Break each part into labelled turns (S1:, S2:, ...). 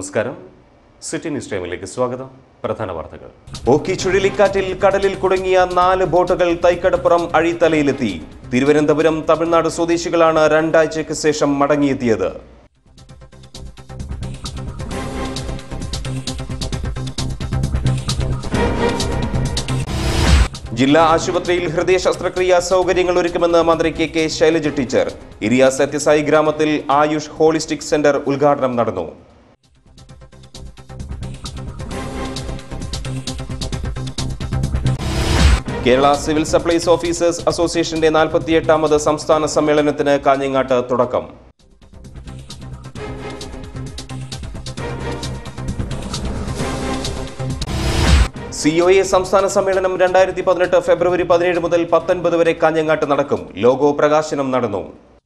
S1: നമസ്കാരം city news ടൈമിലേക്ക് സ്വാഗതം പ്രധാന വാർത്തകൾ ഓക്കി ചുഴലിക്കാറ്റിൽ കടലിൽ കുടുങ്ങിയ നാല് ബോട്ടുകൾ തൈക്കടപ്പുറം അഴിത്തലയിലെത്തി തിരുവനന്തപുരം തമിഴ്നാട് സ്വദേശികളാണ് രണ്ടാഴ്ചയ്ക്ക് ശേഷം മടങ്ങിയെത്തിയത് ജില്ലാ ആശുപത്രിയിൽ ഹൃദയ ശസ്ത്രക്രിയാ സൗകര്യങ്ങൾ ഒരുക്കുമെന്ന് മന്ത്രി K K Shailaja teacher Iriya Sathyasai ഗ്രാമത്തിൽ ആയുഷ് ഹോളിസ്റ്റിക് സെന്റർ ഉദ്ഘാടനം നടന്നു കേരള സിവിൽ സപ്ലൈസ് ഓഫീസേഴ്സ് അസോസിയേഷന്റെ നാൽപ്പത്തിയെട്ടാമത് സംസ്ഥാന സമ്മേളനത്തിന് കാഞ്ഞങ്ങാട്ട് തുടക്കം സി ഒ എ സംസ്ഥാന സമ്മേളനം രണ്ടായിരത്തി പതിനെട്ട് ഫെബ്രുവരി പതിനേഴ് മുതൽ പത്തൊൻപത് വരെ കാഞ്ഞങ്ങാട്ട് നടക്കും ലോഗോ പ്രകാശനം നടന്നു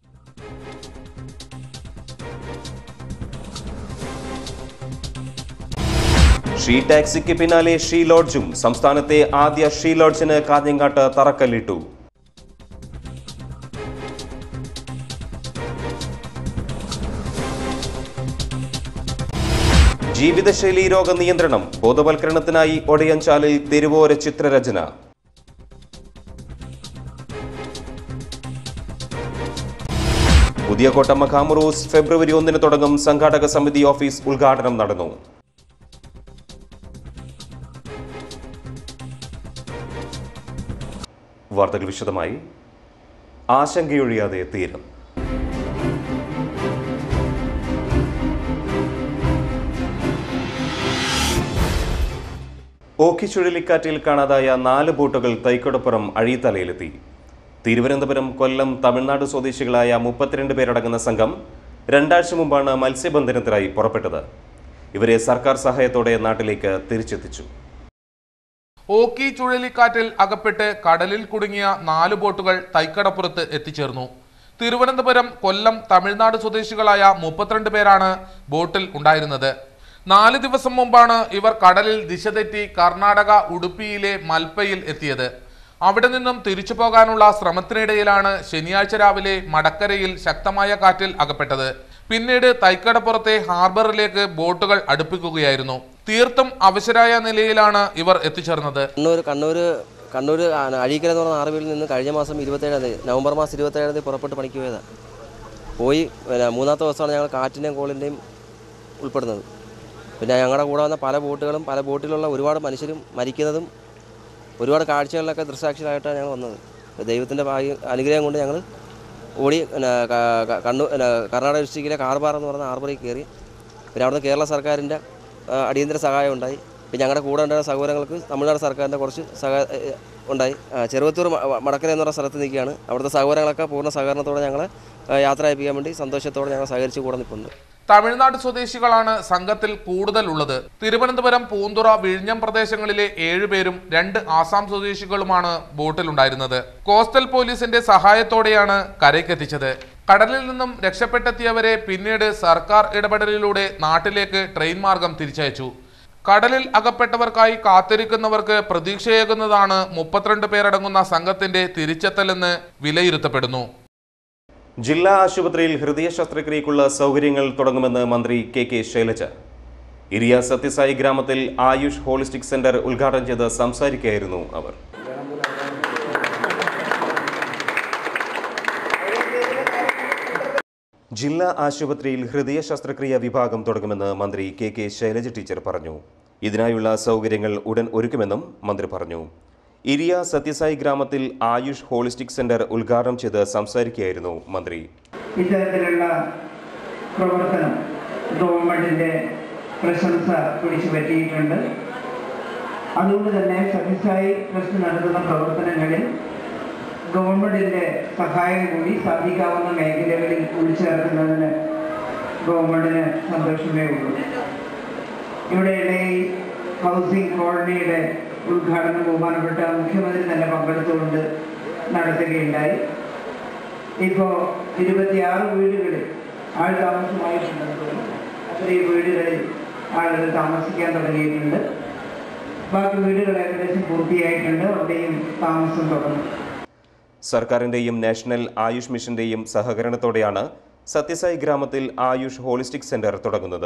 S1: ഷീ ടാക്സിക്ക് പിന്നാലെ ഷീ ലോഡ്ജും സംസ്ഥാനത്തെ ആദ്യ ഷീ ലോഡ്ജിന് കാഞ്ഞങ്ങാട്ട് തറക്കല്ലിട്ടു ജീവിതശൈലി രോഗ നിയന്ത്രണം ബോധവൽക്കരണത്തിനായി ഒടയഞ്ചാലിൽ തെരുവോര ചിത്രരചന പുതിയ കോട്ടമ്മ കാമറൂസ് ഫെബ്രുവരി ഒന്നിന് തുടങ്ങും സംഘാടക സമിതി ഓഫീസ് ഉദ്ഘാടനം നടന്നു വാർത്തകൾ വിശദമായി ആശങ്കയൊഴിയാതെ തീരം ഓഖി ചുഴലിക്കാറ്റിൽ കാണാതായ നാല് ബോട്ടുകൾ തൈക്കടപ്പുറം അഴീത്തലയിലെത്തി തിരുവനന്തപുരം കൊല്ലം തമിഴ്നാട് സ്വദേശികളായ മുപ്പത്തിരണ്ട് പേരടങ്ങുന്ന സംഘം രണ്ടാഴ്ച മുമ്പാണ് മത്സ്യബന്ധനത്തിനായി പുറപ്പെട്ടത് ഇവരെ സർക്കാർ സഹായത്തോടെ നാട്ടിലേക്ക് തിരിച്ചെത്തിച്ചു
S2: ഓക്കി ചുഴലിക്കാറ്റിൽ അകപ്പെട്ട് കടലിൽ കുടുങ്ങിയ നാല് ബോട്ടുകൾ തൈക്കടപ്പുറത്ത് എത്തിച്ചേർന്നു തിരുവനന്തപുരം കൊല്ലം തമിഴ്നാട് സ്വദേശികളായ മുപ്പത്തിരണ്ട് പേരാണ് ബോട്ടിൽ ഉണ്ടായിരുന്നത് നാല് ദിവസം മുമ്പാണ് ഇവർ കടലിൽ ദിശ തെറ്റി കർണാടക ഉടുപ്പിയിലെ മൽപ്പയിൽ എത്തിയത് അവിടെ നിന്നും തിരിച്ചു പോകാനുള്ള ശ്രമത്തിനിടയിലാണ് ശനിയാഴ്ച രാവിലെ മടക്കരയിൽ ശക്തമായ കാറ്റിൽ അകപ്പെട്ടത് പിന്നീട് തൈക്കടപ്പുറത്തെ ഹാർബറിലേക്ക് ബോട്ടുകൾ അടുപ്പിക്കുകയായിരുന്നു തീർത്തും അവശരായ നിലയിലാണ് ഇവർ എത്തിച്ചേർന്നത്
S3: കണ്ണൂർ കണ്ണൂർ കണ്ണൂർ അഴീക്കര എന്ന് പറഞ്ഞ ആറുവീട്ടിൽ നിന്ന് കഴിഞ്ഞ മാസം ഇരുപത്തേഴാം തീയതി നവംബർ മാസം ഇരുപത്തേഴാം തീയതി പുറപ്പെട്ട് പണിക്ക് പോയതാണ് പോയി പിന്നെ മൂന്നാമത്തെ ദിവസമാണ് ഞങ്ങൾ കാറ്റിൻ്റെയും കോളിൻ്റെയും ഉൾപ്പെടുന്നത് പിന്നെ ഞങ്ങളുടെ കൂടെ വന്ന പല ബോട്ടുകളും പല ബോട്ടിലുള്ള ഒരുപാട് മനുഷ്യരും മരിക്കുന്നതും ഒരുപാട് കാഴ്ചകളിലൊക്കെ ദൃസാക്ഷികളായിട്ടാണ് ഞങ്ങൾ വന്നത് ദൈവത്തിൻ്റെ ഭാഗ്യം അനുഗ്രഹം കൊണ്ട് ഞങ്ങൾ ഓടി പിന്നെ ക- ക- കണ്ണൂർ പിന്നെ കർണാടക ഡിസ്ട്രിക്റ്റിലെ കാർബാർ എന്ന് പറഞ്ഞ ഹാർബറിൽ കയറി പിന്നെ അവിടുന്ന് കേരള സർക്കാരിൻ്റെ ആ, അടിയന്തര സഹായം ഉണ്ടായി പിന്നെ ഞങ്ങളുടെ കൂടെ ഉണ്ടായിരുന്ന സഹോദരങ്ങൾക്ക് തമിഴ്നാട് സർക്കാരിൻ്റെ കുറച്ച് സഹായ ഏ, ഉണ്ടായി ആ, ചെറുവത്തൂർ മ- മ- മടക്കര എന്ന് പറഞ്ഞ സ്ഥലത്ത് നിൽക്കുകയാണ് അവിടുത്തെ സഹോദരങ്ങളൊക്കെ പൂർണ്ണ സഹകരണത്തോടെ ഞങ്ങളെ ആ, യാത്ര അയപ്പിക്കാൻ വേണ്ടി സന്തോഷത്തോടെ ഞങ്ങൾ സഹകരിച്ച് കൂടെ നിൽക്കുന്നു
S2: തമിഴ്നാട് സ്വദേശികളാണ് സംഘത്തിൽ കൂടുതൽ ഉള്ളത് തിരുവനന്തപുരം പൂന്തുറ വിഴിഞ്ഞം പ്രദേശങ്ങളിലെ ഏഴുപേരും രണ്ട് ആസാം സ്വദേശികളുമാണ് ബോട്ടിലുണ്ടായിരുന്നത് കോസ്റ്റൽ പോലീസിന്റെ സഹായത്തോടെയാണ് കരയ്ക്കെത്തിച്ചത് കടലിൽ നിന്നും രക്ഷപ്പെട്ടെത്തിയവരെ പിന്നീട് സർക്കാർ ഇടപെടലിലൂടെ നാട്ടിലേക്ക് ട്രെയിൻ മാർഗം തിരിച്ചയച്ചു കടലിൽ അകപ്പെട്ടവർക്കായി കാത്തിരിക്കുന്നവർക്ക് പ്രതീക്ഷയേകുന്നതാണ് മുപ്പത്തിരണ്ട് പേരടങ്ങുന്ന സംഘത്തിന്റെ തിരിച്ചെത്തലെന്ന് വിലയിരുത്തപ്പെടുന്നു
S1: ജില്ലാ ആശുപത്രിയിൽ ഹൃദയ ശസ്ത്രക്രിയക്കുള്ള സൗകര്യങ്ങൾ തുടങ്ങുമെന്ന് മന്ത്രി കെ കെ ശൈലജ ഇരിയ സത്യസായി ഗ്രാമത്തിൽ ആയുഷ് ഹോളിസ്റ്റിക് സെന്റർ ഉദ്ഘാടനം ചെയ്ത് സംസാരിക്കുകയായിരുന്നു അവർ ജില്ലാ ആശുപത്രിയിൽ ഹൃദയ ശസ്ത്രക്രിയ വിഭാഗം തുടങ്ങുമെന്ന് മന്ത്രി കെ കെ ശൈലജ ടീച്ചർ പറഞ്ഞു ഇതിനായുള്ള സൗകര്യങ്ങൾ ഉടൻ ഒരുക്കുമെന്നും മന്ത്രി പറഞ്ഞു ഇരിയ സത്യസായി ഗ്രാമത്തിൽ ആയുഷ് ഹോളിസ്റ്റിക് സെന്റർ ഉദ്ഘാടനം ചെയ്ത് സംസാരിക്കുകയായിരുന്നു മന്ത്രി
S4: ഇത്തരത്തിലുള്ള പ്രവർത്തനം ഗവൺമെൻറ്റിൻ്റെ പ്രശംസ പിടിച്ചു പറ്റിയിട്ടുണ്ട് അതുകൊണ്ട് തന്നെ സത്യസായി ട്രസ്റ്റ് നടത്തുന്ന പ്രവർത്തനങ്ങളിൽ ഗവൺമെൻറ്റിൻ്റെ സഹായം കൂടി സാധിക്കാവുന്ന മേഖലകളിൽ ഉൾച്ചേർക്കുന്നതിന് ഗവൺമെൻറ്റിന് സന്തോഷമേ ഉള്ളൂ ഇവിടെയുള്ള ഈ ഹൗസിംഗ് കോളനിയുടെ ഉദ്ഘാടനം ബഹുമാനപ്പെട്ട മുഖ്യമന്ത്രി തന്നെ പങ്കെടുത്തുകൊണ്ട് നടത്തുകയുണ്ടായി ഇപ്പോൾ ഇരുപത്തിയാറ് വീടുകളിൽ ആൾ താമസമായിട്ടുണ്ട് അത്രയും വീടുകളിൽ ആളുകൾ താമസിക്കാൻ തുടങ്ങിയിട്ടുണ്ട് ബാക്കി വീടുകൾ ഏകദേശം പൂർത്തിയായിട്ടുണ്ട് അവിടെയും താമസം തുടങ്ങും
S1: സർക്കാരിന്റെയും നാഷണൽ ആയുഷ് മിഷന്റെയും സഹകരണത്തോടെയാണ് സത്യസായി ഗ്രാമത്തിൽ ആയുഷ് ഹോളിസ്റ്റിക് സെന്റർ തുടങ്ങുന്നത്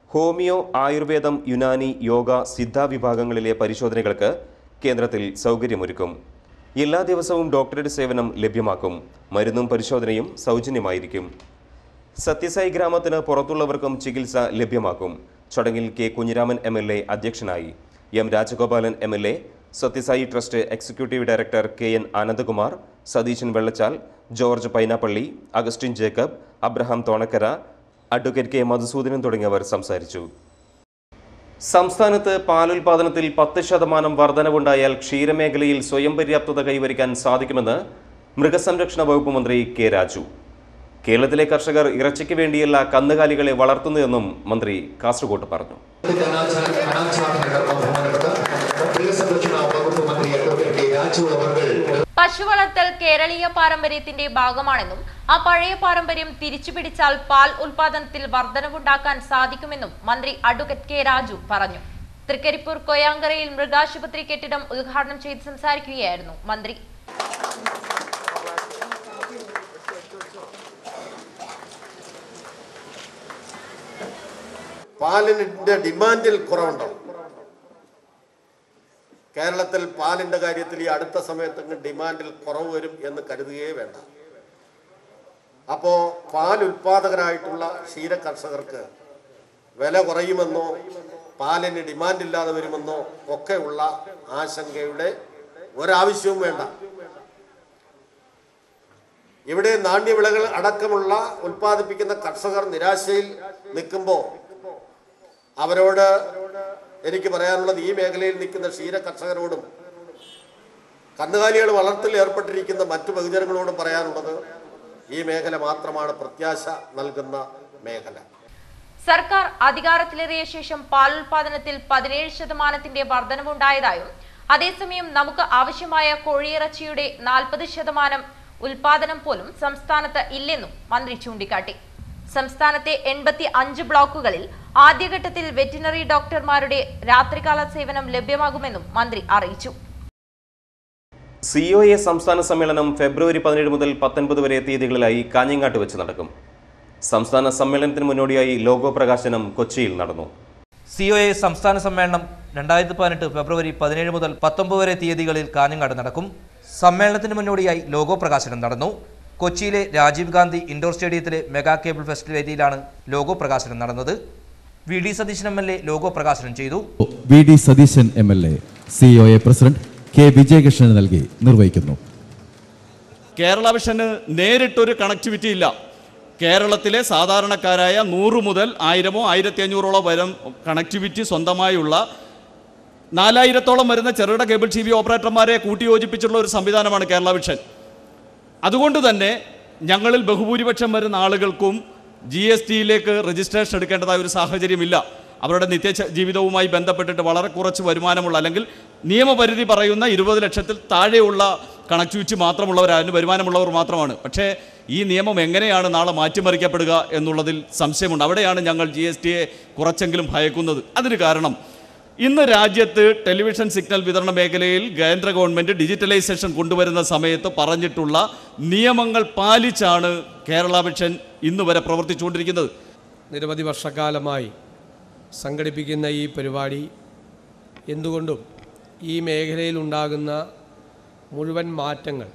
S1: ഹോമിയോ ആയുർവേദം യുനാനി യോഗ സിദ്ധ വിഭാഗങ്ങളിലെ പരിശോധനകൾക്ക് കേന്ദ്രത്തിൽ സൗകര്യമൊരുക്കും എല്ലാ ദിവസവും ഡോക്ടറുടെ സേവനം ലഭ്യമാക്കും മരുന്നും പരിശോധനയും സൗജന്യമായിരിക്കും സത്യസായി ഗ്രാമത്തിന് പുറത്തുള്ളവർക്കും ചികിത്സ ലഭ്യമാക്കും ചടങ്ങിൽ K Kunhiraman M L A അധ്യക്ഷനായി M Rajagopalan M L A Sathyasai trust executive director K N Anandakumar Satheesan Vellachal George Pynappally Augustine Jacob Abraham Thonakkara advocate K Madhusoodanan തുടങ്ങിയവർ സംസാരിച്ചു സംസ്ഥാനത്ത് പാലുൽപാദനത്തിൽ പത്ത് ശതമാനം വർധനവുണ്ടായാൽ ക്ഷീരമേഖലയിൽ സ്വയം പര്യാപ്തത കൈവരിക്കാൻ സാധിക്കുമെന്ന് മൃഗസംരക്ഷണ വകുപ്പ് മന്ത്രി കെ രാജു കേരളത്തിലെ കർഷകർ ഇറച്ചിക്ക് വേണ്ടിയല്ല കന്നുകാലികളെ വളർത്തുന്നതെന്നും മന്ത്രി കാസർഗോഡ് പറഞ്ഞു
S5: അനാചാര അനാചാര ബഹുമാനപ്പെട്ട മൃഗസംരക്ഷണ വകുപ്പ് മന്ത്രി അഡ്വക്കേറ്റ് കെ രാജു അവർ
S6: പശു വളർത്തൽ കേരളീയ പാരമ്പര്യത്തിന്റെ ഭാഗമാണെന്നും ആ പഴയ പാരമ്പര്യം തിരിച്ചുപിടിച്ചാൽ പാൽ ഉൽപാദനത്തിൽ വർധനവുണ്ടാക്കാൻ സാധിക്കുമെന്നും മന്ത്രി അഡ്വക്കേറ്റ് കെ രാജു പറഞ്ഞു തൃക്കരിപ്പൂർ കൊയാങ്കരയിൽ മൃഗാശുപത്രി കെട്ടിടം ഉദ്ഘാടനം ചെയ്ത് സംസാരിക്കുകയായിരുന്നു മന്ത്രി
S5: പാലിന്റെ ഡിമാൻഡിൽ കുറവുണ്ടാവും കേരളത്തിൽ പാലിന്റെ കാര്യത്തിൽ ഈ അടുത്ത സമയത്തെങ്കിലും ഡിമാൻഡിൽ കുറവ് വരും എന്ന് കരുതുകയേ വേണ്ട അപ്പോ പാൽ ഉൽപാദകരായിട്ടുള്ള ക്ഷീര കർഷകർക്ക് വില കുറയുമെന്നോ പാലിന് ഡിമാൻഡ് ഇല്ലാതെ വരുമെന്നോ ഒക്കെ ഉള്ള ആശങ്കയുടെ ഒരാവശ്യവും വേണ്ട ഇവിടെ നാണ്യവിളകൾ അടക്കമുള്ള ഉൽപ്പാദിപ്പിക്കുന്ന കർഷകർ നിരാശയിൽ നിൽക്കുമ്പോൾ അവരോട് എനിക്ക് പറയാനുള്ളത് ഈ മേഖലയിൽ നിൽക്കുന്ന ക്ഷീര കർഷകരോടും കന്നുകാലികൾ വളർത്തൽ ഏർപ്പെട്ടിരിക്കുന്ന മറ്റു ബഹുജനങ്ങളോടും പറയാനുള്ളത് ഈ മേഖല മാത്രമാണ് പ്രത്യാശ നൽകുന്ന മേഖല
S6: സർക്കാർ അധികാരത്തിലേറിയ ശേഷം പാൽ ഉൽപാദനത്തിൽ പതിനേഴ് ശതമാനത്തിന്റെ വർധനവുണ്ടായതായും അതേസമയം നമുക്ക് ആവശ്യമായ കോഴിയിറച്ചിയുടെ നാൽപ്പത് ശതമാനം ഉൽപാദനം പോലും സംസ്ഥാനത്ത് ഇല്ലെന്നും മന്ത്രി ചൂണ്ടിക്കാട്ടി സംസ്ഥാനത്തെ എൺപത്തി അഞ്ച് ബ്ലോക്കുകളിൽ ആദ്യഘട്ടത്തിൽ വെറ്റിനറി ഡോക്ടർമാരുടെ രാത്രികാല സേവനം ലഭ്യമാകുമെന്നും മന്ത്രി അറിയിച്ചു
S1: സി ഒ എ സംസ്ഥാന സമ്മേളനം ഫെബ്രുവരി പതിനേഴ് മുതൽ പത്തൊൻപത് വരെ തീയതികളിലായി കാഞ്ഞങ്ങാട്ട് വെച്ച് നടക്കും സംസ്ഥാന സമ്മേളനത്തിന് മുന്നോടിയായി ലോഗോ പ്രകാശനം കൊച്ചിയിൽ നടന്നു
S7: സി ഒ എ സംസ്ഥാന സമ്മേളനം രണ്ടായിരത്തി പതിനെട്ട് ഫെബ്രുവരി പതിനേഴ് മുതൽ പത്തൊമ്പത് വരെ തീയതികളിൽ കാഞ്ഞങ്ങാട് നടക്കും സമ്മേളനത്തിന് മുന്നോടിയായി ലോഗോ പ്രകാശനം നടന്നു കൊച്ചിയിലെ രാജീവ് ഗാന്ധി ഇൻഡോർ സ്റ്റേഡിയത്തിലെ മെഗാ കേബിൾ ഫെസ്റ്റ് വേദിയിലാണ് ലോഗോ പ്രകാശനം നടന്നത് V D Satheesan M L A logo പ്രകാശനം ചെയ്തു
S8: V D Satheesan M L A C O A president K Vijayakrishnan നൽകി നിർവഹിക്കുന്നു
S9: കേരള വിഷന് നേരിട്ടൊരു കണക്ടിവിറ്റി ഇല്ല കേരളത്തിലെ സാധാരണക്കാരായ നൂറ് മുതൽ ആയിരമോ ആയിരത്തി അഞ്ഞൂറോളം വരും കണക്ടിവിറ്റി സ്വന്തമായുള്ള നാലായിരത്തോളം വരുന്ന ചെറുകിട കേബിൾ ടി വി ഓപ്പറേറ്റർമാരെ കൂട്ടിയോജിപ്പിച്ചുള്ള ഒരു സംവിധാനമാണ് കേരള വിഷൻ അതുകൊണ്ട് തന്നെ ഞങ്ങളിൽ ബഹുഭൂരിപക്ഷം വരുന്ന ആളുകൾക്കും ജി എസ് ടിയിലേക്ക് രജിസ്ട്രേഷൻ എടുക്കേണ്ടതായ ഒരു സാഹചര്യമില്ല അവരുടെ നിത്യ ച- ജീവിതവുമായി ബന്ധപ്പെട്ടിട്ട് വളരെ കുറച്ച് വരുമാനമുള്ള അല്ലെങ്കിൽ നിയമപരിധി പറയുന്ന ഇരുപത് ലക്ഷത്തിൽ താഴെയുള്ള കണക്ടിവിറ്റി മാത്രമുള്ളവർ അതിന് വരുമാനമുള്ളവർ മാത്രമാണ് പക്ഷേ ഈ നിയമം എങ്ങനെയാണ് നാളെ മാറ്റിമറിക്കപ്പെടുക എന്നുള്ളതിൽ സംശയമുണ്ട് അവിടെയാണ് ഞങ്ങൾ ജി എസ് ടിയെ കുറച്ചെങ്കിലും ഭയക്കുന്നത് അതിന് കാരണം ഇന്ന് രാജ്യത്ത് ടെലിവിഷൻ സിഗ്നൽ വിതരണ മേഖലയിൽ കേന്ദ്ര ഗവൺമെൻറ് ഡിജിറ്റലൈസേഷൻ കൊണ്ടുവരുന്ന സമയത്ത് പറഞ്ഞിട്ടുള്ള നിയമങ്ങൾ പാലിച്ചാണ് കേരള വിഷൻ ഇന്ന് വരെ പ്രവർത്തിച്ചുകൊണ്ടിരിക്കുന്നത്
S10: നിരവധി വർഷക്കാലമായി സംഘടിപ്പിക്കുന്ന ഈ പരിപാടി എന്തുകൊണ്ടും ഈ മേഖലയിൽ ഉണ്ടാകുന്ന മുഴുവൻ മാറ്റങ്ങൾ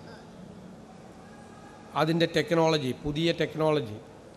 S10: അതിൻ്റെ ടെക്നോളജി പുതിയ ടെക്നോളജി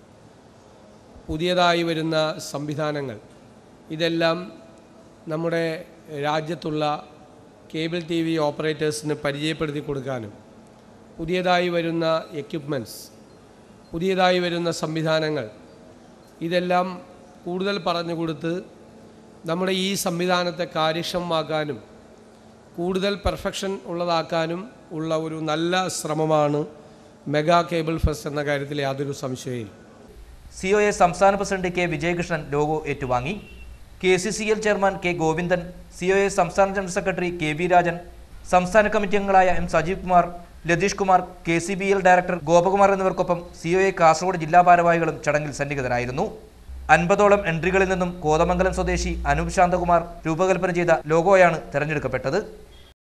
S10: പുതിയതായി വരുന്ന സംവിധാനങ്ങൾ ഇതെല്ലാം നമ്മുടെ രാജ്യത്തുള്ള കേബിൾ ടി വി ഓപ്പറേറ്റേഴ്സിന് പരിചയപ്പെടുത്തി കൊടുക്കാനും പുതിയതായി വരുന്ന എക്യുപ്മെൻറ്റ്സ് പുതിയതായി വരുന്ന സംവിധാനങ്ങൾ ഇതെല്ലാം കൂടുതൽ പറഞ്ഞു കൊടുത്ത് നമ്മുടെ ഈ സംവിധാനത്തെ കാര്യക്ഷമമാക്കാനും കൂടുതൽ പെർഫെക്ഷൻ ഉള്ളതാക്കാനും ഉള്ള ഒരു നല്ല ശ്രമമാണ് മെഗാ കേബിൾ ഫെസ്റ്റ് എന്ന കാര്യത്തിൽ യാതൊരു സംശയവും
S7: സി ഒ എ സംസ്ഥാന പ്രസിഡന്റ് കെ വിജയകൃഷ്ണൻ ലോഗോ ഏറ്റുവാങ്ങി K C C L chairman K Govindan C O A സംസ്ഥാന general secretary K V Rajan സംസ്ഥാന കമ്മിറ്റി അംഗങ്ങളായ M Sajeev Kumar Latheesh Kumar K C B L director Gopakumar എന്നിവർക്കൊപ്പം സി ഒ എ കാസർഗോഡ് ജില്ലാ ഭാരവാഹികളും ചടങ്ങിൽ സന്നിഹിതരായിരുന്നു അൻപതോളം എൻട്രികളിൽ നിന്നും കോതമംഗലം സ്വദേശി അനൂപ് ശാന്തകുമാർ രൂപകൽപ്പന ചെയ്ത ലോഗോയാണ് തെരഞ്ഞെടുക്കപ്പെട്ടത്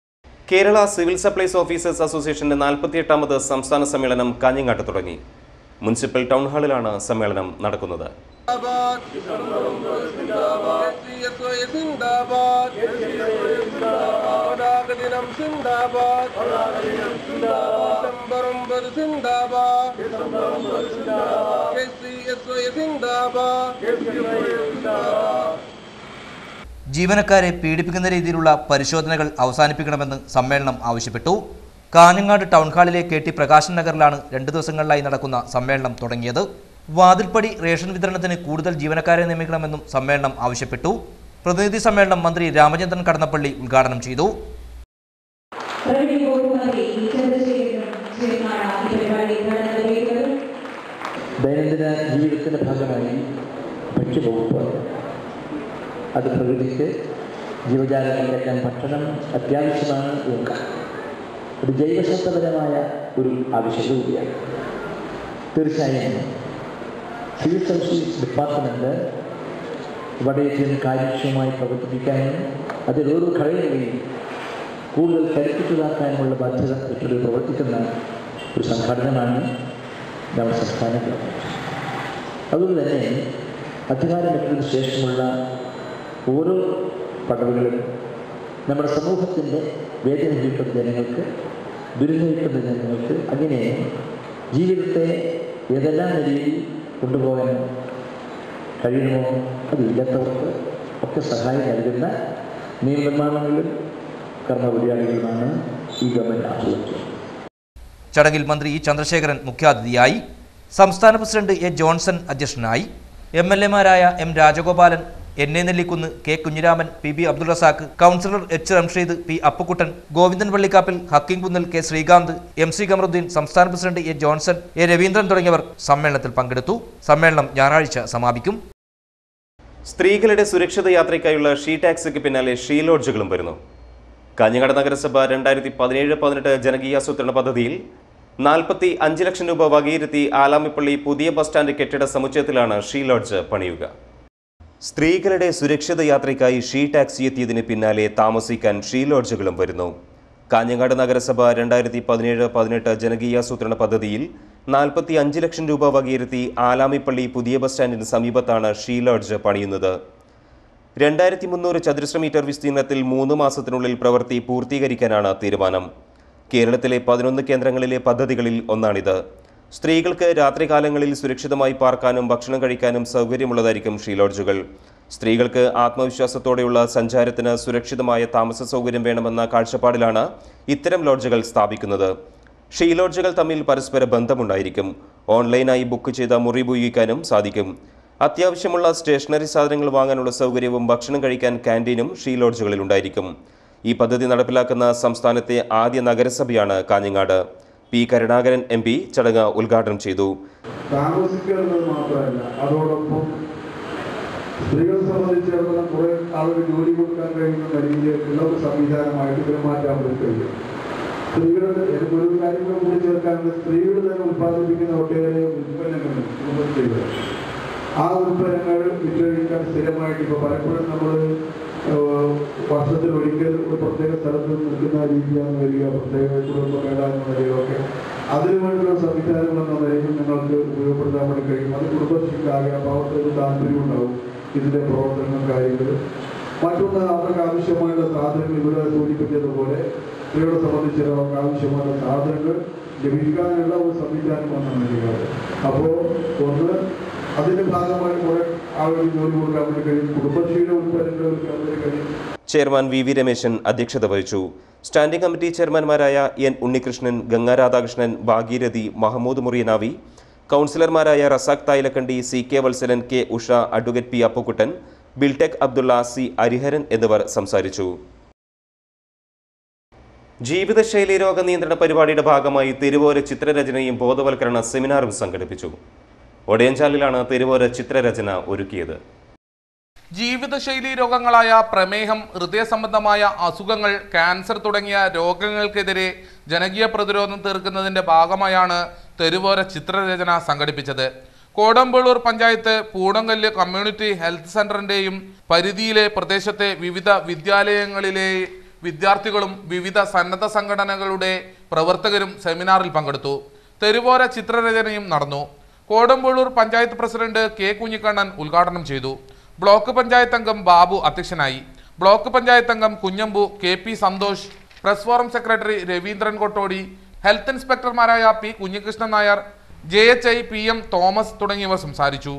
S1: കേരള സിവിൽ സപ്ലൈസ് ഓഫീസേഴ്സ് അസോസിയേഷന്റെ നാൽപ്പത്തിയെട്ടാമത് സംസ്ഥാന സമ്മേളനം കാഞ്ഞങ്ങാട്ട് തുടങ്ങി മുനിസിപ്പൽ ടൗൺ ഹാളിലാണ് സമ്മേളനം നടക്കുന്നത്
S7: ജീവനക്കാരെ പീഡിപ്പിക്കുന്ന രീതിയിലുള്ള പരിശോധനകൾ അവസാനിപ്പിക്കണമെന്ന് സമ്മേളനം ആവശ്യപ്പെട്ടു കാഞ്ഞങ്ങാട് ടൗൺ ഹാളിലെ കെ ടി പ്രകാശൻ നഗറിലാണ് രണ്ട് ദിവസങ്ങളിലായി നടക്കുന്ന സമ്മേളനം തുടങ്ങിയത് വാതിൽപ്പടി റേഷൻ വിതരണത്തിന് കൂടുതൽ ജീവനക്കാരെ നിയമിക്കണമെന്നും സമ്മേളനം ആവശ്യപ്പെട്ടു പ്രതിനിധി സമ്മേളനം മന്ത്രി രാമചന്ദ്രൻ കടന്നപ്പള്ളി ഉദ്ഘാടനം ചെയ്തു
S11: റവന്യൂ വകുപ്പ് മന്ത്രി ഇ. ചന്ദ്രശേഖരനും ചേർന്നാണ് ഈ പരിപാടി ഉദ്ഘാടനം നിർവഹിക്കുന്നത്
S12: ദൈനംദിന ജീവിതത്തിൻ്റെ ഭാഗമായി ഭക്ഷ്യവകുപ്പ് അത് പ്രകൃതിക്ക് ജീവജാലങ്ങളിലേക്കാൻ ഭക്ഷണം അത്യാവശ്യമാണ് എന്ന് ഒരു ജൈവശാസ്ത്രപരമായ ഒരു ആവശ്യകത കൂടിയാണ് തീർച്ചയായും സിവിൽ സർവീസ് ഡിപ്പാർട്ട്മെൻറ്റ് വളരെയധികം കാര്യക്ഷമമായി പ്രവർത്തിപ്പിക്കാനും അതിൽ ഓരോ ഘടകങ്ങളെയും കൂടുതൽ കരുത്തുറ്റതാക്കാനുമുള്ള ബാധ്യത ഏറ്റെടുത്ത് പ്രവർത്തിക്കുന്ന ഒരു സംഘടനയാണ് നമ്മുടെ സംസ്ഥാന ഗവൺമെൻറ് അതുകൊണ്ട് തന്നെ അധികാരമേറ്റതിനു ശേഷമുള്ള ഓരോ പടവുകളും നമ്മുടെ സമൂഹത്തിൻ്റെ വേദന അനുഭവിക്കുന്ന ജനങ്ങൾക്ക് ദുരിതമേൽക്കുന്ന ജനങ്ങൾക്ക് അങ്ങനെ ജീവിതത്തെ ഏതെല്ലാം നിലയിൽ കൊണ്ടുപോകാൻ കഴിയുമോ അതില്ലാത്തവർക്ക് ഒക്കെ സഹായം നൽകുന്ന നിയമനിർമ്മാണങ്ങളും കർമ്മപരിപാടികളുമാണ് ഈ ഗവൺമെൻറ് ആസ്വദിച്ചത്
S7: ചടങ്ങിൽ മന്ത്രി ഇ ചന്ദ്രശേഖരൻ മുഖ്യാതിഥിയായി സംസ്ഥാന പ്രസിഡന്റ് എ ജോൺസൺ അധ്യക്ഷനായി എം എൽ എമാരായ M Rajagopalan N A Nellikunnu K Kunhiraman P B Abdul Razak councillor H Ramsheed P Appukuttan Govindan Vallikappil Hakkim Kunnal K Sreekanth M C Kamaruddin സംസ്ഥാന president A Johnson A Raveendran തുടങ്ങിയവർ സമ്മേളനത്തിൽ പങ്കെടുത്തു സമ്മേളനം ഞായറാഴ്ച സമാപിക്കും
S1: സ്ത്രീകളുടെ സുരക്ഷിത യാത്രയ്ക്കായുള്ള ഷീ ടാക്സിക്ക് പിന്നാലെ ഷീ ലോഡ്ജുകളും വരുന്നു കാഞ്ഞങ്ങാട് നഗരസഭ രണ്ടായിരത്തി പതിനേഴ് പതിനെട്ട് ജനകീയാസൂത്രണ പദ്ധതിയിൽ നാൽപ്പത്തി അഞ്ച് ലക്ഷം രൂപ വകയിരുത്തി ആലാമിപ്പള്ളി പുതിയ ബസ് സ്റ്റാൻഡ് കെട്ടിട സമുച്ചയത്തിലാണ് ഷീ ലോഡ്ജ് പണിയുക സ്ത്രീകളുടെ സുരക്ഷിത യാത്രയ്ക്കായി ഷീ ടാക്സി എത്തിയതിന് പിന്നാലെ താമസിക്കാൻ ഷീ ലോഡ്ജുകളും വരുന്നു കാഞ്ഞങ്ങാട് നഗരസഭ രണ്ടായിരത്തി പതിനേഴ് പതിനെട്ട് ജനകീയാസൂത്രണ പദ്ധതിയിൽ നാൽപ്പത്തി അഞ്ച് ലക്ഷം രൂപ വകയിരുത്തി ആലാമിപ്പള്ളി പുതിയ ബസ് സ്റ്റാൻഡിന് സമീപത്താണ് ഷീ ലോഡ്ജ് പണിയുന്നത് രണ്ടായിരത്തി മുന്നൂറ് ചതുരശ്ര മീറ്റർ വിസ്തീർണത്തിൽ മൂന്ന് മാസത്തിനുള്ളിൽ പ്രവൃത്തി പൂർത്തീകരിക്കാനാണ് തീരുമാനം കേരളത്തിലെ പതിനൊന്ന് കേന്ദ്രങ്ങളിലെ പദ്ധതികളിൽ ഒന്നാണിത് സ്ത്രീകൾക്ക് രാത്രികാലങ്ങളിൽ സുരക്ഷിതമായി പാർക്കാനും ഭക്ഷണം കഴിക്കാനും സൗകര്യമുള്ളതായിരിക്കും ഷീ ലോഡ്ജുകൾ സ്ത്രീകൾക്ക് ആത്മവിശ്വാസത്തോടെയുള്ള സഞ്ചാരത്തിന് സുരക്ഷിതമായ താമസ സൗകര്യം വേണമെന്ന കാഴ്ചപ്പാടിലാണ് ഇത്തരം ലോഡ്ജുകൾ സ്ഥാപിക്കുന്നത് ഷീ ലോഡ്ജുകൾ തമ്മിൽ പരസ്പര ബന്ധമുണ്ടായിരിക്കും ഓൺലൈനായി ബുക്ക് ചെയ്ത മുറി ഉപയോഗിക്കാനും സാധിക്കും അത്യാവശ്യമുള്ള സ്റ്റേഷനറി സാധനങ്ങൾ വാങ്ങാനുള്ള സൗകര്യവും ഭക്ഷണം കഴിക്കാൻ ക്യാൻറ്റീനും ഷീ ലോഡ്ജുകളിൽ ഉണ്ടായിരിക്കും ഈ പദ്ധതി നടപ്പിലാക്കുന്ന സംസ്ഥാനത്തെ ആദ്യ നഗരസഭയാണ് Kanhangad P Karunakaran M P ചടങ്ങ് ഉദ്ഘാടനം ചെയ്തു
S13: താമസിക്കുന്നത് മാത്രമല്ല അതോടൊപ്പം സ്ത്രീകളെ സംബന്ധിച്ചിടത്തോളം കുറെ ആളുകൾ ജോലി കൊടുക്കാൻ കഴിയുന്ന രീതിയിലുള്ള ഒരു സംവിധാനമായിട്ട് ഇതിനെ മാറ്റാൻ വേണ്ടി കഴിയും സ്ത്രീകൾ എനിക്ക് ഒരു കാര്യം കൂടെ കൂടി ചേർക്കാനുള്ളത് സ്ത്രീകൾ തന്നെ ഉത്പാദിപ്പിക്കുന്ന ഒട്ടേറെ ഉൽപ്പന്നങ്ങളുണ്ട് കുടുംബശ്രീകൾ ആ ഉൽപ്പന്നങ്ങൾ വിറ്റഴിക്കാൻ സ്ഥിരമായിട്ട് ഇപ്പോൾ പലപ്പോഴും നമ്മൾ വർഷത്തിൽ ഒരിക്കൽ ഒരു പ്രത്യേക സ്ഥലത്ത് നിൽക്കുന്ന രീതിയാണ് വരിക പ്രത്യേക കുടുംബ മേളാന്ന് വരികയൊക്കെ അതിനു വേണ്ടിയുള്ള സംവിധാനങ്ങളെന്ന നിലയിൽ നിങ്ങൾക്ക് ഉപയോഗപ്പെടുത്താൻ വേണ്ടി കഴിയും അത് കുടുംബശ്രീക്കാകെ പാവത്തിന് താല്പര്യമുണ്ടാവും ഇതിൻ്റെ പ്രവർത്തനങ്ങളും കാര്യങ്ങളും മറ്റൊന്ന് അവർക്ക് ആവശ്യമായുള്ള സാധനങ്ങൾ ഇവിടെ സൂചിപ്പിച്ചതുപോലെ സ്ത്രീകളെ സംബന്ധിച്ചിടത്തോളം ആവശ്യമായ സാധനങ്ങൾ ലഭിക്കാനുള്ള ഒരു സംവിധാനം വന്നു വരിക അപ്പോൾ ഒന്ന് അതിന്റെ ഭാഗമായി കുറെ ആളുകൾ ജോലി കൊടുക്കാൻ വേണ്ടി കഴിയും കുടുംബശ്രീയുടെ ഉൽപ്പന്നങ്ങൾ വിൽക്കാൻ വേണ്ടി കഴിയും
S1: ചെയർമാൻ വി വി രമേശൻ അധ്യക്ഷത വഹിച്ചു സ്റ്റാൻഡിംഗ് കമ്മിറ്റി ചെയർമാൻമാരായ എൻ ഉണ്ണികൃഷ്ണൻ ഗംഗാ രാധാകൃഷ്ണൻ ഭാഗീരഥി മഹമ്മൂദ് മുറിയനാവി കൗൺസിലർമാരായ Razak Thayilakandi C K Valsalan K Usha advocate P Appukuttan Biltech Abdulla C Hariharan എന്നിവർ സംസാരിച്ചു ജീവിതശൈലി രോഗ നിയന്ത്രണ പരിപാടിയുടെ ഭാഗമായി തിരുവോര ചിത്രരചനയും ബോധവൽക്കരണ സെമിനാറും സംഘടിപ്പിച്ചു ഒടയഞ്ചാലിലാണ് തിരുവോര ചിത്രരചന ഒരുക്കിയത്
S2: ജീവിതശൈലി രോഗങ്ങളായ പ്രമേഹം ഹൃദയ സംബന്ധമായ അസുഖങ്ങൾ ക്യാൻസർ തുടങ്ങിയ രോഗങ്ങൾക്കെതിരെ ജനകീയ പ്രതിരോധം തീർക്കുന്നതിന്റെ ഭാഗമായാണ് തെരുവോര ചിത്രരചന സംഘടിപ്പിച്ചത് കോടമ്പള്ളൂർ പഞ്ചായത്ത് പൂടങ്കല്ല് കമ്മ്യൂണിറ്റി ഹെൽത്ത് സെന്ററിന്റെയും പരിധിയിലെ പ്രദേശത്തെ വിവിധ വിദ്യാലയങ്ങളിലെ വിദ്യാർത്ഥികളും വിവിധ സന്നദ്ധ സംഘടനകളുടെ പ്രവർത്തകരും സെമിനാറിൽ പങ്കെടുത്തു തെരുവോര ചിത്രരചനയും നടന്നു കോടമ്പള്ളൂർ പഞ്ചായത്ത് പ്രസിഡന്റ് കെ കുഞ്ഞിക്കണ്ണൻ ഉദ്ഘാടനം ചെയ്തു ബ്ലോക്ക് പഞ്ചായത്ത് അംഗം ബാബു അധ്യക്ഷനായി ബ്ലോക്ക് പഞ്ചായത്ത് അംഗം Kunhambu K P Santhosh press forum secretary Raveendran Kottodi health ഇൻസ്പെക്ടർമാരായ P Kunhikrishnan Nair J H I P M Thomas തുടങ്ങിയവർ സംസാരിച്ചു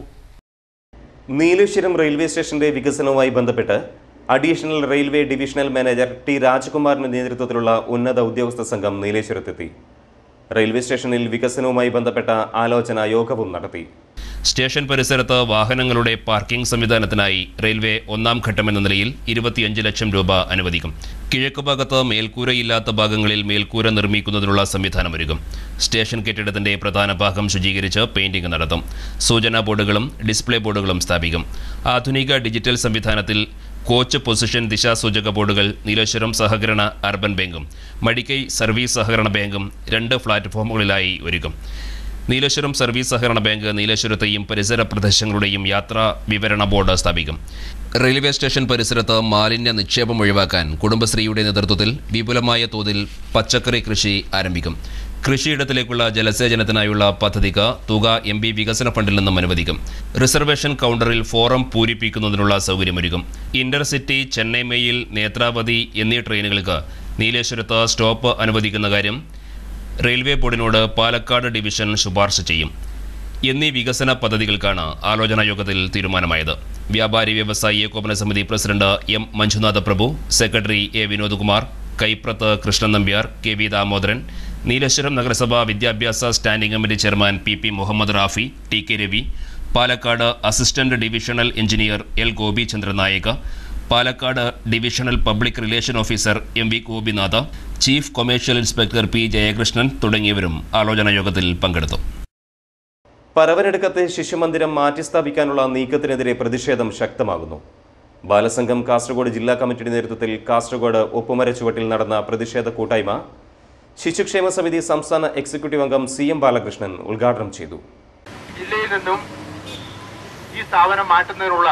S1: നീലേശ്വരം റെയിൽവേ സ്റ്റേഷന്റെ വികസനവുമായി ബന്ധപ്പെട്ട് additional railway divisional manager T രാജ്കുമാറിന്റെ നേതൃത്വത്തിലുള്ള ഉന്നത ഉദ്യോഗസ്ഥ സംഘം നീലേശ്വരത്തെത്തി റെയിൽവേ സ്റ്റേഷനിൽ വികസനവുമായി ബന്ധപ്പെട്ട ആലോചനാ യോഗവും നടത്തി
S14: സ്റ്റേഷൻ പരിസരത്ത് വാഹനങ്ങളുടെ പാർക്കിംഗ് സംവിധാനത്തിനായി റെയിൽവേ ഒന്നാം ഘട്ടമെന്ന നിലയിൽ ഇരുപത്തിയഞ്ച് ലക്ഷം രൂപ അനുവദിക്കും കിഴക്ക് ഭാഗത്ത് മേൽക്കൂരയില്ലാത്ത ഭാഗങ്ങളിൽ മേൽക്കൂര നിർമ്മിക്കുന്നതിനുള്ള സംവിധാനമൊരുക്കും സ്റ്റേഷൻ കെട്ടിടത്തിന്റെ പ്രധാന ഭാഗം ശുചീകരിച്ച് പെയിന്റിംഗ് നടത്തും സൂചനാ ബോർഡുകളും ഡിസ്പ്ലേ ബോർഡുകളും സ്ഥാപിക്കും ആധുനിക ഡിജിറ്റൽ സംവിധാനത്തിൽ കോച്ച് പൊസിഷൻ ദിശാസൂചക ബോർഡുകൾ നീലേശ്വരം സഹകരണ അർബൻ ബാങ്കും മടിക്കൈ സർവീസ് സഹകരണ ബാങ്കും രണ്ട് പ്ലാറ്റ്ഫോമുകളിലായി ഒരുക്കും നീലേശ്വരം സർവീസ് സഹകരണ ബാങ്ക് നീലേശ്വരത്തെയും പരിസര പ്രദേശങ്ങളുടെയും യാത്രാ വിവരണ ബോർഡ് സ്ഥാപിക്കും റെയിൽവേ സ്റ്റേഷൻ പരിസരത്ത് മാലിന്യ നിക്ഷേപം ഒഴിവാക്കാൻ കുടുംബശ്രീയുടെ നേതൃത്വത്തിൽ വിപുലമായ തോതിൽ പച്ചക്കറി കൃഷി ആരംഭിക്കും കൃഷിയിടത്തിലേക്കുള്ള ജലസേചനത്തിനായുള്ള പദ്ധതിക്ക് തുക എം ബി വികസന ഫണ്ടിൽ നിന്നും അനുവദിക്കും റിസർവേഷൻ കൗണ്ടറിൽ ഫോറം പൂരിപ്പിക്കുന്നതിനുള്ള സൗകര്യമൊരുക്കും ഇന്റർസിറ്റി ചെന്നൈ മെയിൽ നേത്രാവതി എന്നീ ട്രെയിനുകൾക്ക് നീലേശ്വരത്ത് സ്റ്റോപ്പ് അനുവദിക്കുന്ന കാര്യം റെയിൽവേ ബോർഡിനോട് പാലക്കാട് ഡിവിഷൻ ശുപാർശ ചെയ്യും എന്നീ വികസന പദ്ധതികൾക്കാണ് ആലോചനാ യോഗത്തിൽ തീരുമാനമായത് വ്യാപാരി വ്യവസായി ഏകോപന സമിതി president M Manjunatha Prabhu secretary A Vinodkumar Kaiprath Krishnan Nambiar K V Damodaran Nileshwaram നഗരസഭ വിദ്യാഭ്യാസ standing committee chairman P P Muhammad Rafi T K Ravi Palakkad assistant divisional engineer L Gopichandran Nayaka Palakkad divisional public relation officer M V Gopinatha chief commercial inspector P Jayakrishnan തുടങ്ങിയവരും ആലോചനാ യോഗത്തിൽ പങ്കെടുത്തു
S1: പരവനടുക്കത്തെ ശിശുമന്ദിരം മാറ്റിസ്ഥാപിക്കാനുള്ള നീക്കത്തിനെതിരെ പ്രതിഷേധം ശക്തമാകുന്നു ബാലസംഘം കാസർഗോഡ് ജില്ലാ കമ്മിറ്റിയുടെ നേതൃത്വത്തിൽ കാസർഗോഡ് ഒപ്പുമര ചുവട്ടിൽ നടന്ന പ്രതിഷേധ കൂട്ടായ്മ ശിശുക്ഷേമ സമിതി സംസ്ഥാന എക്സിക്യൂട്ടീവ് അംഗം സി എം ബാലകൃഷ്ണൻ ഉദ്ഘാടനം ചെയ്തു
S15: ജില്ലയിൽ നിന്നും ഈ സ്ഥാപനം മാറ്റുന്നതിനുള്ള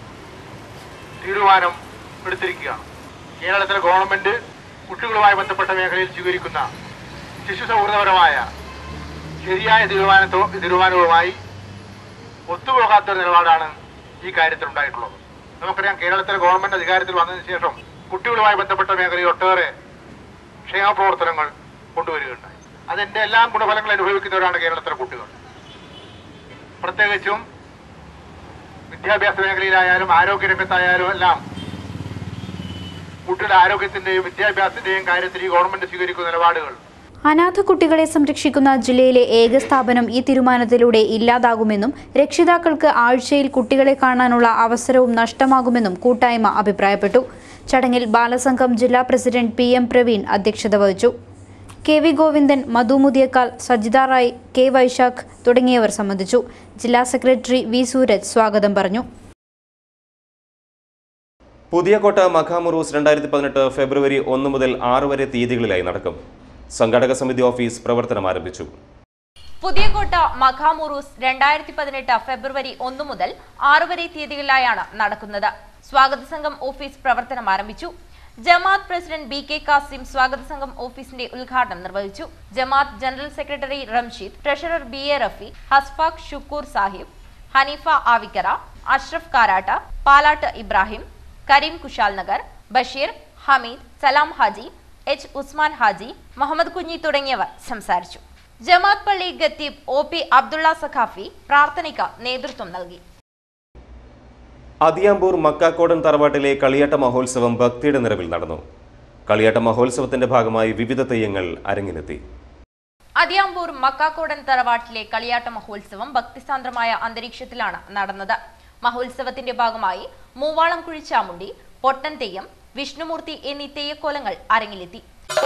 S15: തീരുമാനം എടുത്തിരിക്കുകയാണ് കേരളത്തിലെ ഗവൺമെന്റ് കുട്ടികളുമായി ബന്ധപ്പെട്ട മേഖലയിൽ സ്വീകരിക്കുന്ന ശിശു സൗഹൃദപരമായ ശരിയായ തീരുമാനത്തോ തീരുമാനവുമായി ഒത്തുപോകാത്ത ഒരു നിലപാടാണ് ഈ കാര്യത്തിൽ ഉണ്ടായിട്ടുള്ളത് നമുക്കറിയാം കേരളത്തിലെ ഗവൺമെന്റ് അധികാരത്തിൽ വന്നതിന് ശേഷം കുട്ടികളുമായി ബന്ധപ്പെട്ട മേഖലയിൽ ഒട്ടേറെ ക്ഷേമ പ്രവർത്തനങ്ങൾ കൊണ്ടുവരികയുണ്ടായി അതിന്റെ എല്ലാം ഗുണഫലങ്ങൾ അനുഭവിക്കുന്നവരാണ് കേരളത്തിലെ കുട്ടികൾ പ്രത്യേകിച്ചും വിദ്യാഭ്യാസ മേഖലയിലായാലും ആരോഗ്യരംഗത്തായാലും എല്ലാം കുട്ടിയുടെ ആരോഗ്യത്തിന്റെയും വിദ്യാഭ്യാസത്തിന്റെയും കാര്യത്തിൽ ഈ ഗവൺമെന്റ് സ്വീകരിക്കുന്ന നിലപാടുകൾ
S16: അനാഥ കുട്ടികളെ സംരക്ഷിക്കുന്ന ജില്ലയിലെ ഏക സ്ഥാപനം ഈ തീരുമാനത്തിലൂടെ ഇല്ലാതാകുമെന്നും രക്ഷിതാക്കൾക്ക് ആഴ്ചയിൽ കുട്ടികളെ കാണാനുള്ള അവസരവും നഷ്ടമാകുമെന്നും കൂട്ടായ്മ അഭിപ്രായപ്പെട്ടു ചടങ്ങിൽ ബാലസംഘം ജില്ലാ പ്രസിഡന്റ് പി എം പ്രവീൺ അധ്യക്ഷത വഹിച്ചു K V Govindan Madhu Muthiyakkal Sajitha Rai K Vaishakh തുടങ്ങിയവർ സംബന്ധിച്ചു ജില്ലാ സെക്രട്ടറി വി സൂരജ് സ്വാഗതം പറഞ്ഞു
S1: പുതിയകോട്ട മഖാമുറൂസ് രണ്ടായിരത്തി പതിനെട്ട് ഫെബ്രുവരി ഒന്ന് മുതൽ ആറ് വരെ തീയതികളിലായി നടക്കും സംഘാടക സമിതി ഓഫീസ് പ്രവർത്തനം ആരംഭിച്ചു
S6: പുതിയകോട്ട മഖാമുറൂസ് രണ്ടായിരത്തി പതിനെട്ട് ഫെബ്രുവരി ഒന്ന് മുതൽ ആറ് വരെ തീയതികളിലായാണ് നടക്കുന്നത് സ്വാഗത സംഘം ഓഫീസ് പ്രവർത്തനം ആരംഭിച്ചു ജമാഅത്ത് പ്രസിഡന്റ് ബി കെ കാസിം സ്വാഗത സംഘം ഓഫീസിന്റെ ഉദ്ഘാടനം നിർവഹിച്ചു ജമാഅത്ത് general secretary Ramsheed treasurer B A Rafi Hasfaq Shukoor Sahib Haneefa Avikkara Ashraf Karatta Palatt Ibrahim Kareem Kushal Nagar Basheer Hameed Salam Haji H Usman Haji Muhammad Kunhi തുടങ്ങിയവർ സംസാരിച്ചു ജമാഅത്ത് പള്ളി ഖത്തീബ് ഒ പി അബ്ദുള്ള സഖാഫി പ്രാർത്ഥനയ്ക്ക് നേതൃത്വം നൽകി
S1: അതിയാമ്പൂർ മക്കാക്കോടൻ തറവാട്ടിലെ കളിയാട്ട മഹോത്സവം ഭക്തിയുടെ നിറവിൽ നടന്നു കളിയാട്ട മഹോത്സവത്തിന്റെ ഭാഗമായി വിവിധ തെയ്യങ്ങൾ അരങ്ങിലെത്തി
S6: അതിയാമ്പൂർ മക്കാക്കോടൻ തറവാട്ടിലെ കളിയാട്ട മഹോത്സവം ഭക്തിസാന്ദ്രമായ അന്തരീക്ഷത്തിലാണ് നടന്നത് മഹോത്സവത്തിന്റെ ഭാഗമായി മൂവാളം കുഴിച്ചാമുണ്ടി പൊട്ടൻ തെയ്യം വിഷ്ണുമൂർത്തി എന്നീ തെയ്യക്കോലങ്ങൾ അരങ്ങിലെത്തി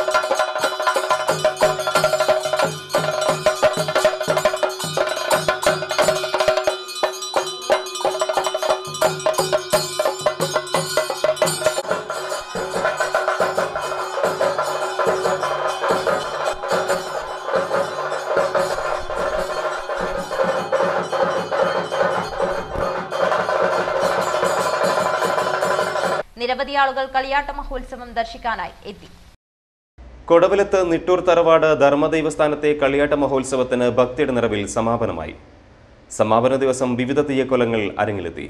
S6: നിരവധി ആളുകൾ കളിയാട്ട മഹോത്സവം ദർശിക്കാനായി എത്തി
S1: കൊടവലത്ത് നിട്ടൂർ തറവാട് ധർമ്മദൈവസ്ഥാനത്തെ കളിയാട്ട മഹോത്സവത്തിന് ഭക്തിയുടെ നിറവിൽ സമാപനമായി സമാപന ദിവസം വിവിധ തെയ്യക്കൊലങ്ങൾ അരങ്ങിലെത്തി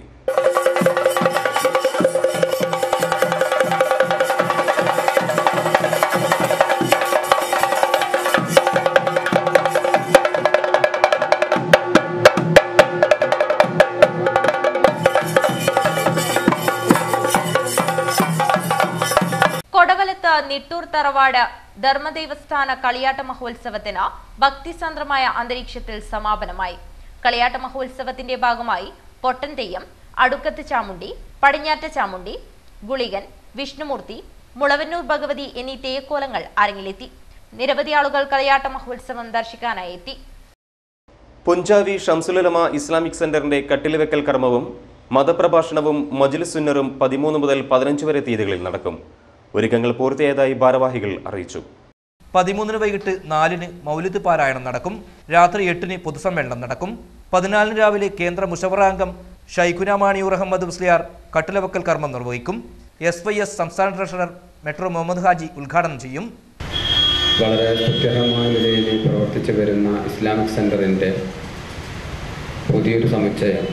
S6: കൊടവലത്ത് നിട്ടൂർ തറവാട് ധർമ്മദേവസ്ഥാന കളിയാട്ട മഹോത്സവത്തിന് ഭക്തിസാന്ദ്രമായ അന്തരീക്ഷത്തിൽ സമാപനമായി കളിയാട്ട മഹോത്സവത്തിന്റെ ഭാഗമായി പൊട്ടൻ തെയ്യം അടുക്കത്ത് ചാമുണ്ടി പടിഞ്ഞാറ്റ ചാമുണ്ടി ഗുളികൻ വിഷ്ണുമൂർത്തി മുളവന്നൂർ ഭഗവതി എന്നീ തെയ്യക്കോലങ്ങൾ അരങ്ങിലെത്തി നിരവധി ആളുകൾ കളിയാട്ട മഹോത്സവം ദർശിക്കാനായി എത്തി
S1: പുഞ്ചാവി ഷംസുലമ ഇസ്ലാമിക് സെന്ററിന്റെ കട്ടിലുവെക്കൽ കർമ്മവും മതപ്രഭാഷണവും മജ്ലിസുന്നറും പതിമൂന്ന് മുതൽ പതിനഞ്ച് വരെ തീയതികളിൽ നടക്കും ഒരുക്കങ്ങൾ പൂർത്തിയായതായി ഭാരവാഹികൾ അറിയിച്ചു
S7: പതിമൂന്നിന് വൈകിട്ട് നാലിന് മൗലിദ് പാരായണം നടക്കും രാത്രി എട്ടിന് പൊതുസമ്മേളനം നടക്കും പതിനാലിന് രാവിലെ കേന്ദ്ര മുഷവറാംഗം ഷൈഖുന മാണിയൂർ അഹമ്മദ് മുസ്ലിയാർ കട്ടിലവക്കൽ കർമ്മം നിർവഹിക്കും എസ് വൈ എസ് സംസ്ഥാന ട്രഷറർ മെട്രോ മുഹമ്മദ് ഹാജി ഉദ്ഘാടനം ചെയ്യും
S17: വളരെ സ്തുത്യർഹമായ നിലയിൽ പ്രവർത്തിച്ചു വരുന്ന ഇസ്ലാമിക് സെൻറ്ററിൻ്റെ പുതിയൊരു സമുച്ചയം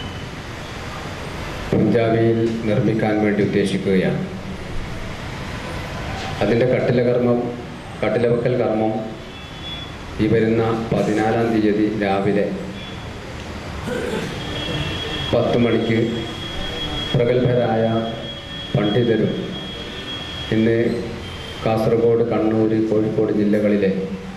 S17: പഞ്ചാബിയിൽ നിർമ്മിക്കാൻ വേണ്ടി ഉദ്ദേശിക്കുകയാണ് അതിൻ്റെ കട്ടില കർമ്മം കട്ടിലവക്കൽ കർമ്മം ഈ വരുന്ന പതിനാലാം തീയതി രാവിലെ പത്ത് മണിക്ക് പ്രഗത്ഭരായ പണ്ഡിതരും ഇന്ന് കാസർഗോഡ് കണ്ണൂർ കോഴിക്കോട് ജില്ലകളിലെ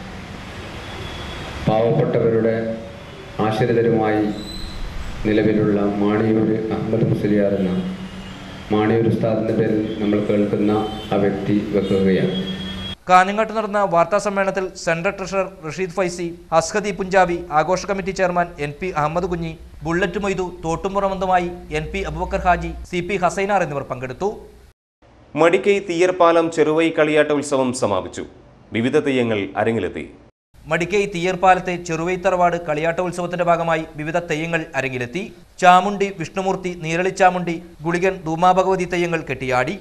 S17: പാവപ്പെട്ടവരുടെ ആശ്രിതരുമായി നിലവിലുള്ള മാണിയൂർ അഹമ്മദ് മുസ്ലിയാർ എന്ന മാണിയൂർ ഉസ്താദിൻ്റെ പേരിൽ നമ്മൾ കേൾക്കുന്ന ആ വ്യക്തി വെക്കുകയാണ്
S7: കാഞ്ഞങ്ങാട്ട് നടന്ന വാർത്താ സമ്മേളനത്തിൽ സെൻട്രൽ ട്രഷറർ റഷീദ് ഫൈസി അസ്ഹദി പുഞ്ചാബി ആഘോഷ committee chairman N P Ahmed Kunhi Bullet Moidu തോട്ടുമുറമന്തുമായി N P Abubakar Haji C P Hassainar എന്നിവർ പങ്കെടുത്തു
S1: മടിക്കൈ തീയർപ്പാലം ചെറുവൈ കളിയാട്ട ഉത്സവം സമാപിച്ചു വിവിധ തെയ്യങ്ങൾ അരങ്ങിലെത്തി
S7: മടിക്കൈ തീയർപ്പാലത്തെ ചെറുവൈത്തറവാട് കളിയാട്ട ഉത്സവത്തിന്റെ ഭാഗമായി വിവിധ തെയ്യങ്ങൾ അരങ്ങിലെത്തി ചാമുണ്ടി വിഷ്ണുമൂർത്തി നീരളിച്ചാമുണ്ടി ഗുളികൻ ധൂമാഭഗവതി തെയ്യങ്ങൾ കെട്ടിയാടി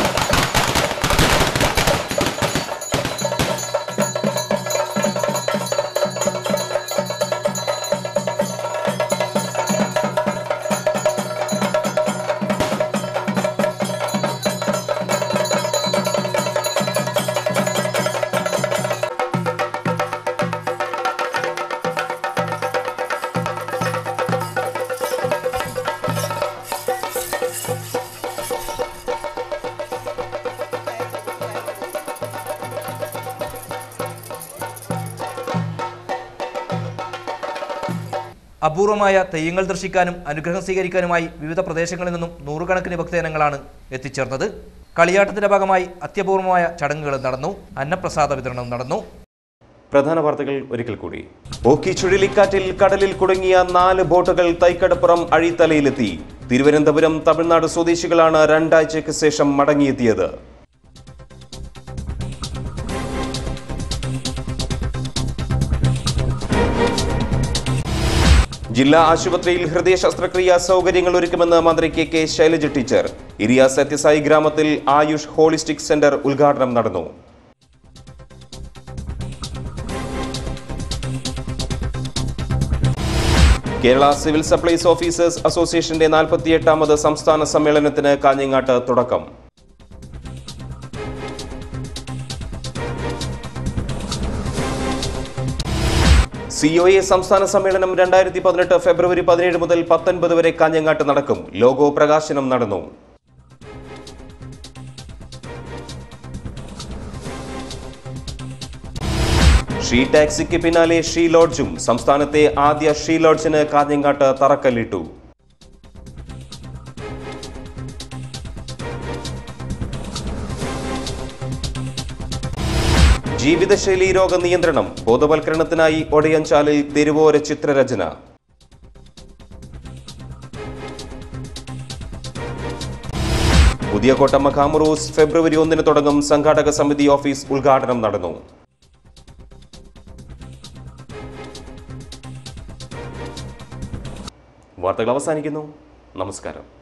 S7: അപൂർവമായ തെയ്യങ്ങൾ ദർശിക്കാനും അനുഗ്രഹം സ്വീകരിക്കാനുമായി വിവിധ പ്രദേശങ്ങളിൽ നിന്നും നൂറുകണക്കിന് ഭക്തജനങ്ങളാണ് എത്തിച്ചേർന്നത് കളിയാട്ടത്തിന്റെ ഭാഗമായി അത്യപൂർവമായ ചടങ്ങുകൾ നടന്നു അന്നപ്രസാദ വിതരണം നടന്നു
S1: പ്രധാന വാർത്തകൾ ഒരിക്കൽ കൂടി ഓക്കി ചുഴലിക്കാറ്റിൽ കടലിൽ കുടുങ്ങിയ നാല് ബോട്ടുകൾ തൈക്കടപ്പുറം അഴിത്തലയിലെത്തി തിരുവനന്തപുരം തമിഴ്നാട് സ്വദേശികളാണ് രണ്ടാഴ്ചയ്ക്ക് ശേഷം മടങ്ങിയെത്തിയത് ജില്ലാ ആശുപത്രിയിൽ ഹൃദയ ശസ്ത്രക്രിയാ സൗകര്യങ്ങൾ ഒരുക്കുമെന്ന് മന്ത്രി K K Shailaja teacher Iriya Sathyasai ഗ്രാമത്തിൽ ആയുഷ് ഹോളിസ്റ്റിക് സെന്റർ ഉദ്ഘാടനം നടന്നു കേരള സിവിൽ സപ്ലൈസ് ഓഫീസേഴ്സ് അസോസിയേഷന്റെ നാൽപ്പത്തിയെട്ടാമത് സംസ്ഥാന സമ്മേളനത്തിന് കാഞ്ഞങ്ങാട്ട് തുടക്കം സി ഒ എ സംസ്ഥാന സമ്മേളനം രണ്ടായിരത്തി പതിനെട്ട് ഫെബ്രുവരി പതിനേഴ് മുതൽ പത്തൊൻപത് വരെ കാഞ്ഞങ്ങാട്ട് നടക്കും ലോഗോ പ്രകാശനം നടന്നു ഷീ ടാക്സിക്ക് പിന്നാലെ ഷീ ലോഡ്ജും സംസ്ഥാനത്തെ ആദ്യ ഷീ ലോഡ്ജിന് കാഞ്ഞങ്ങാട്ട് തറക്കല്ലിട്ടു ജീവിതശൈലി രോഗ നിയന്ത്രണം ബോധവൽക്കരണത്തിനായി ഒടയഞ്ചാലിൽ തെരുവോര ചിത്രരചന പുതിയ കോട്ട മഖാമുറൂസ് ഫെബ്രുവരി ഒന്നിന് തുടങ്ങും സംഘാടക സമിതി ഓഫീസ് ഉദ്ഘാടനം നടന്നു വാർത്തകൾ അവസാനിക്കുന്നു നമസ്കാരം